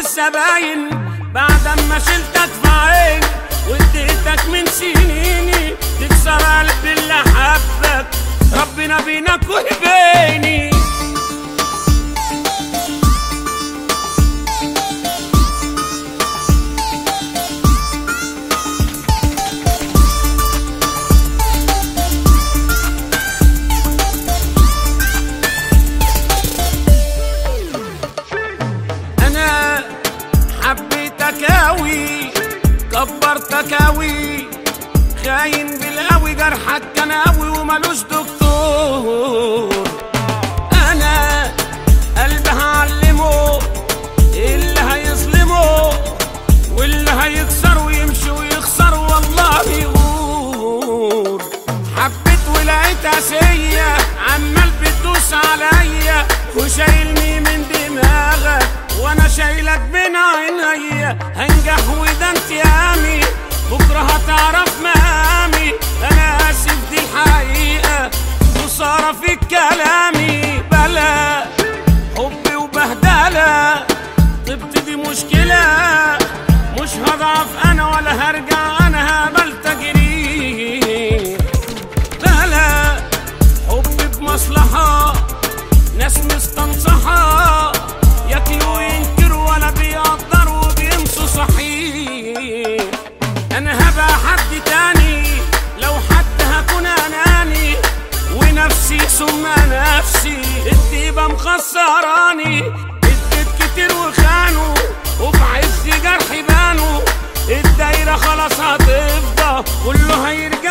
الزباين بعد ما شلتك في عيني واديتك من سنيني تكسر قلب اللي حبك ربنا بينك وبيني انا حبيتك اوي كبرتك اوي خاين بالقوي جرحك كان قوي وملوش دكتور انا قلبي هعلمه اللي هيظلمه واللي هيكسر ويمشي ويخسر والله يغور حبيت ولقيت اسيه عمال بتدوس عليا وشايلني من دماغك وانا شايلك بين عينيا هنجح وده انتقامي بكره هتعرف مقامي انا اسف دي الحقيقه خساره في كلامي بلا حب وبهدله طبت دي مشكله مش هضعف انا ولا هرجع انا هبل تجريح بلا حب بمصلحة ناس مستنصحة ياكلوا وينكروا ولا بيقدروا وبينسوا صحيح أنا هبقى حد تاني لو حتى هكون أناني ونفسي ثم نفسي الديبة مخسراني اديت كتير وخانوا وفي عز جرحي بانوا الدايرة خلاص هتفضى كله هيرجع